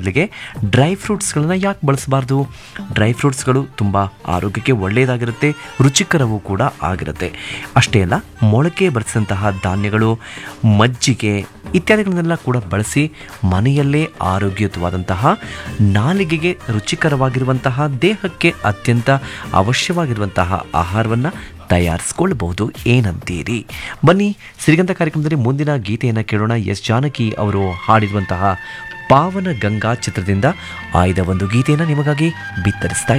ಬದಲಿಗೆ ಡ್ರೈ ಫ್ರೂಟ್ಸ್ಗಳನ್ನ ಯಾಕೆ ಬಳಸಬಾರ್ದು ಡ್ರೈ ಫ್ರೂಟ್ಸ್ಗಳು ತುಂಬ ಆರೋಗ್ಯಕ್ಕೆ ಒಳ್ಳೆಯದಾಗಿರುತ್ತೆ ರುಚಿಕರವೂ ಕೂಡ ಆಗಿರುತ್ತೆ ಅಷ್ಟೇ ಅಲ್ಲ ಮೊಳಕೆ ಬರೆಸಿದಂತಹ ಧಾನ್ಯಗಳು ಮಜ್ಜಿಗೆ ಇತ್ಯಾದಿಗಳನ್ನೆಲ್ಲ ಕೂಡ ಬಳಸಿ ಮನೆಯಲ್ಲೇ ಆರೋಗ್ಯಯುತವಾದಂತಹ ನಾಲಿಗೆಗೆ ರುಚಿಕರವಾಗಿರುವಂತಹ ದೇಹಕ್ಕೆ ಅತ್ಯಂತ ಅವಶ್ಯವಾಗಿರುವಂತಹ ಆಹಾರವನ್ನು ತಯಾರಿಸ್ಕೊಳ್ಬಹುದು ಏನಂತೀರಿ ಬನ್ನಿ ಸಿರಿಗಂಧ ಕಾರ್ಯಕ್ರಮದಲ್ಲಿ ಮುಂದಿನ ಗೀತೆಯನ್ನು ಕೇಳೋಣ ಎಸ್ ಜಾನಕಿ ಅವರು ಹಾಡಿರುವಂತಹ ಪಾವನ ಗಂಗಾ ಚಿತ್ರದಿಂದ ಆಯ್ದ ಒಂದು ಗೀತೆಯನ್ನು ನಿಮಗಾಗಿ ಬಿತ್ತರಿಸ್ತಾ